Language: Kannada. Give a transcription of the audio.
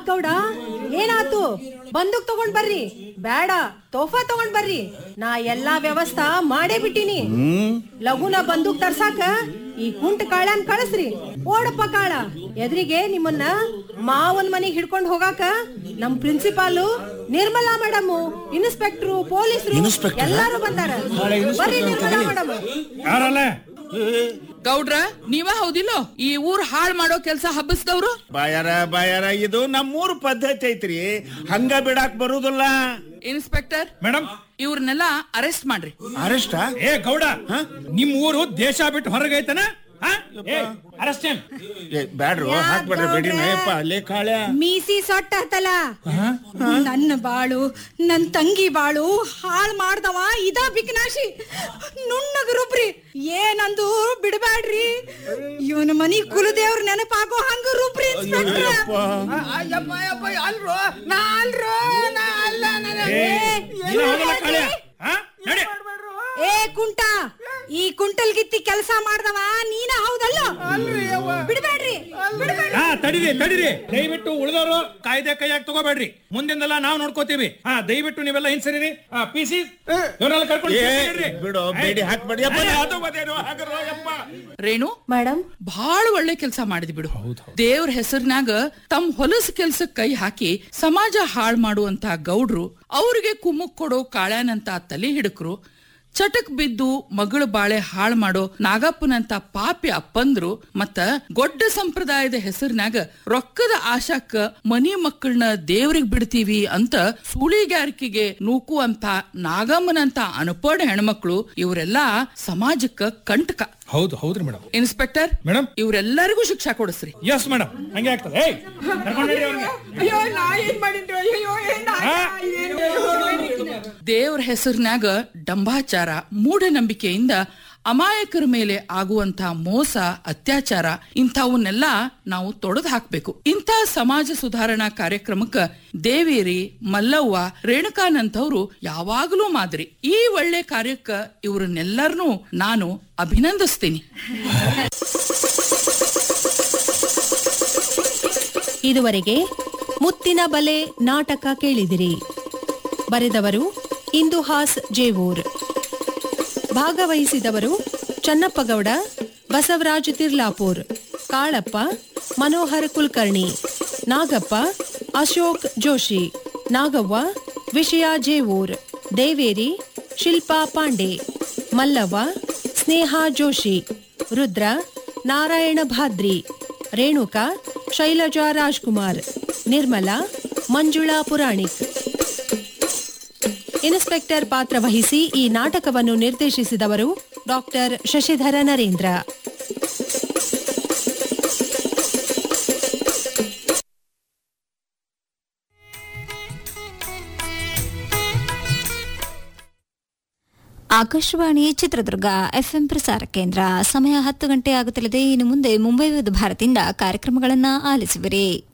ಯಾಕ್ ಗೌಡ ಏನಾತು ಬಂದೂಕ್ ತಗೊಂಡ್ ಬರ್ರಿ ಬೇಡ ತೋಫಾ ತಗೊಂಡ್ ಬರ್ರಿ ನಾ ಎಲ್ಲಾ ವ್ಯವಸ್ಥಾ ಮಾಡೇ ಬಿಟ್ಟಿನಿ ಲಘುನ ಬಂದೂಕ್ ತರ್ಸಾಕ ಈ ಕುಂಟ ಕಾಳನ್ ಕಳಿಸ್ರಿ ಓಡಪ್ಪ ಕಾಳ ಎದ್ರಿಗೆ ನಿಮ್ಮನ್ನ ಮಾವನ್ ಮನೆಗ್ ಹಿಡ್ಕೊಂಡ್ ಹೋಗಾಕ ನಮ್ ಪ್ರಿನ್ಸಿಪಾಲು ನಿರ್ಮಲಾ ಮೇಡಮ್ ಇನ್ಸ್ಪೆಕ್ಟ್ರು ಪೊಲೀಸ್ರು ಇನ್ಸ್ಪೆಕ್ಟರಾ? ಎಲ್ಲಾರು ಬಂದಾರ ಬರ್ರಿ ನಿರ್ಮಲಾ ಮೇಡಮ್ ಯಾರಲ್ಲ ಗೌಡ್ರ ನೀವ ಹೌದಿಲ್ಲೋ ಈ ಊರ್ ಹಾಳ್ ಮಾಡೋ ಕೆಲ್ಸ ಹಬ್ಬಸ್ದವ್ರು ಬಾಯಾರ ಬಾಯಾರ ಇದು ನಮ್ಮೂರ್ ಪದ್ಧತಿ ಐತ್ರಿ ಹಂಗ ಬಿಡಾಕ್ ಬರುದಿಲ್ಲ ಇನ್ಸ್ಪೆಕ್ಟರ್ ಮೇಡಮ್ ಇವ್ರನ್ನೆಲ್ಲ ಅರೆಸ್ಟ್ ಮಾಡ್ರಿ ಅರೆಷ್ಟ ಏ ಗೌಡ ನಿಮ್ ಊರು ದೇಶ ಬಿಟ್ಟು ಹೊರಗೈತನ ಅರೆಸ್ಟ್ ಬ್ಯಾಡ್ರು ಹಾಕ್ಬೇಡ್ರಿ ಬೇಡಿ ನಯಪ್ಪ ಅಲ್ಲೇ ಕಾಳ್ಯ ಮೀಸಿ ಸೊಟ್ಟ ಹತ್ತಲ್ಲ ನನ್ನ ಬಾಳು ನನ್ ತಂಗಿ ಬಾಳು ಹಾಳ್ ಮಾಡ್ದವ ಇದ ಬಿಕ್ನಾಶಿ ನುಣ್ಣಗರುಬ್ರಿ ಏನಂದು ಬಿಡಬ್ಯಾಡ್ರಿ ಇವನ ಮನಿ ಕುಲದೇವ್ರ ನೆನಪಾಗೋ ಹಂಗ ರೂಪ್ರಿ ಇನ್ಸ್ಪೆಕ್ಟ್ರ. ಅಲ್ರೋ ನಾ ಅಲ್ರೋ ನಾ ಅಲ್ಲ ಕಾಳೆ ಹಾ ನಡಿ ಏ ಕುಂಟ ಈ ಕುಂಟಲ್ ಗಿತ್ತಿ ಕೆಲಸ ಮಾಡ್ದವ ನೀನ ಹೌದಲ್ಲ ಬಿಡಬ್ಯಾಡ್ರಿ ಬಿಡಬ್ಯಾಡ್ರಿ ಹಾ ತಡಿರಿ ತಡಿರಿ ದಯವಿಟ್ಟು ಉಳಿದವರು ಕಾಯ್ದೆ ಕೈಯಾಗ ತಗೋಬೇಡ್ರಿ ಮುಂದಿಂದೆಲ್ಲ ನಾವ್ ನೋಡ್ಕೋತೀವಿ ಹಾ ದಯವಿಟ್ಟು ನೀವೆಲ್ಲ ಹಿಂಸರಿರಿ ಪಿ ಸಿ ಇವರೆಲ್ಲ ಕರ್ಕೊಂಡು ಏ PC ನಡ್ರಿ. ಬಿಡು ಬೇಡಿ ಹಾಕ್ಬೇಡಿ ಯಪ್ಪ, ಅದು ಅದೇನೋ ಹಾಗರೋ ಯಪ್ಪ. ರೇಣು ಮೇಡಮ್ ಬಹಳ ಒಳ್ಳೆ ಕೆಲಸ ಮಾಡಿದ್ ಬಿಡು ದೇವ್ರ ಹೆಸರಿನಾಗ ತಮ್ಮ ಹೊಲಸ ಕೆಲ್ಸಕ್ ಕೈ ಹಾಕಿ ಸಮಾಜ ಹಾಳ್ ಮಾಡುವಂತ ಗೌಡ್ರು ಅವ್ರಿಗೆ ಕುಮ್ಮಕ್ ಕೊಡೋ ಕಾಳ್ಯಾನಂತ ತಲೆ ಹಿಡಕ್ರು ಚಟಕ್ ಬಿದ್ದು ಮಗಳ ಬಾಳೆ ಹಾಳ್ ಮಾಡೋ ನಾಗಪ್ಪನಂತ ಪಾಪಿ ಅಪ್ಪಂದ್ರು ಮತ್ತ ಗೊಡ್ಡ ಸಂಪ್ರದಾಯದ ಹೆಸರಿನಾಗ ರೊಕ್ಕದ ಆಶಾಕ್ಕ ಮನಿ ಮಕ್ಕಳನ್ನ ದೇವ್ರಿಗ್ ಬಿಡ್ತೀವಿ ಅಂತ ಸೂಳಿಗಾರಿಕೆಗೆ ನೂಕುವಂತ ನಾಗಮ್ಮನಂತ ಅನುಪಡ ಹೆಣ್ಮಕ್ಳು ಇವರೆಲ್ಲ ಸಮಾಜಕ್ಕ ಕಂಟಕ ಹೌದು ಹೌದ್ರಿ ಮೇಡಮ್ ಇನ್ಸ್ಪೆಕ್ಟರ್ ಮೇಡಮ್ ಇವರೆಲ್ಲರಿಗೂ ಶಿಕ್ಷಾ ಕೊಡಿಸ್ರಿ ಎಸ್ ಮೇಡಮ್ ಹಂಗೆ ಆಗ್ತದೆ ಏಯ್ ಕರ್ಕೊಂಡು ನಡ್ರಿ ಅವ್ರನ್ನ. ಹಾ? ದೇವ್ರ ಹೆಸರಿನಾಗ ಡಂಬಾಚಾರ ಮೂಢನಂಬಿಕೆಯಿಂದ ಅಮಾಯಕರ ಮೇಲೆ ಆಗುವಂತ ಮೋಸ ಅತ್ಯಾಚಾರ ಇಂಥವನ್ನೆಲ್ಲ ನಾವು ತೊಡೆದು ಹಾಕ್ಬೇಕು ಇಂಥ ಸಮಾಜ ಸುಧಾರಣಾ ಕಾರ್ಯಕ್ರಮಕ್ಕ ದೇವೇರಿ ಮಲ್ಲವ್ವ ರೇಣುಕಾನಂತವ್ರು ಯಾವಾಗಲೂ ಮಾದರಿ ಈ ಒಳ್ಳೆ ಕಾರ್ಯಕ್ಕ ಇವ್ರನ್ನೆಲ್ಲರನ್ನೂ ನಾನು ಅಭಿನಂದಿಸ್ತೀನಿ ಇದುವರೆಗೆ ಮುತ್ತಿನ ಬಲೆ ನಾಟಕ ಕೇಳಿದಿರಿ ಬರೆದವರು ಇಂದುಹಾಸ್ ಜೇವೂರ್ ಭಾಗವಹಿಸಿದವರು ಚನ್ನಪ್ಪಗೌಡ ಬಸವರಾಜ್ ತಿರ್ಲಾಪುರ್ ಕಾಳಪ್ಪ ಮನೋಹರ್ ಕುಲಕರ್ಣಿ ನಾಗಪ್ಪ ಅಶೋಕ್ ಜೋಶಿ ನಾಗವ್ವ ವಿಷಯ ಜೇವೂರ್ ದೇವೇರಿ ಶಿಲ್ಪಾ ಪಾಂಡೆ ಮಲ್ಲವ್ವ ಸ್ನೇಹ ಜೋಶಿ ರುದ್ರ ನಾರಾಯಣ ಭಾದ್ರಿ ರೇಣುಕಾ ಶೈಲಜಾ ರಾಜ್ಕುಮಾರ್ ನಿರ್ಮಲಾ ಮಂಜುಳಾ ಪುರಾಣಿಕ್ ಇನ್ಸ್ಪೆಕ್ಟರ್ ಪಾತ್ರ ವಹಿಸಿ ಈ ನಾಟಕವನ್ನು ನಿರ್ದೇಶಿಸಿದವರು ಡಾಕ್ಟರ್ ಶಶಿಧರ ನರೇಂದ್ರ ಆಕಾಶವಾಣಿ ಚಿತ್ರದುರ್ಗ ಎಫ್ಎಂ ಪ್ರಸಾರ ಕೇಂದ್ರ ಸಮಯ ಹತ್ತು ಗಂಟೆ ಆಗುತ್ತಲಿದೆ ಇನ್ನು ಮುಂದೆ ಮುಂಬೈ ವಿವಿಧ ಭಾರತಿಯಿಂದ ಕಾರ್ಯಕ್ರಮಗಳನ್ನು ಆಲಿಸುವಿರಿ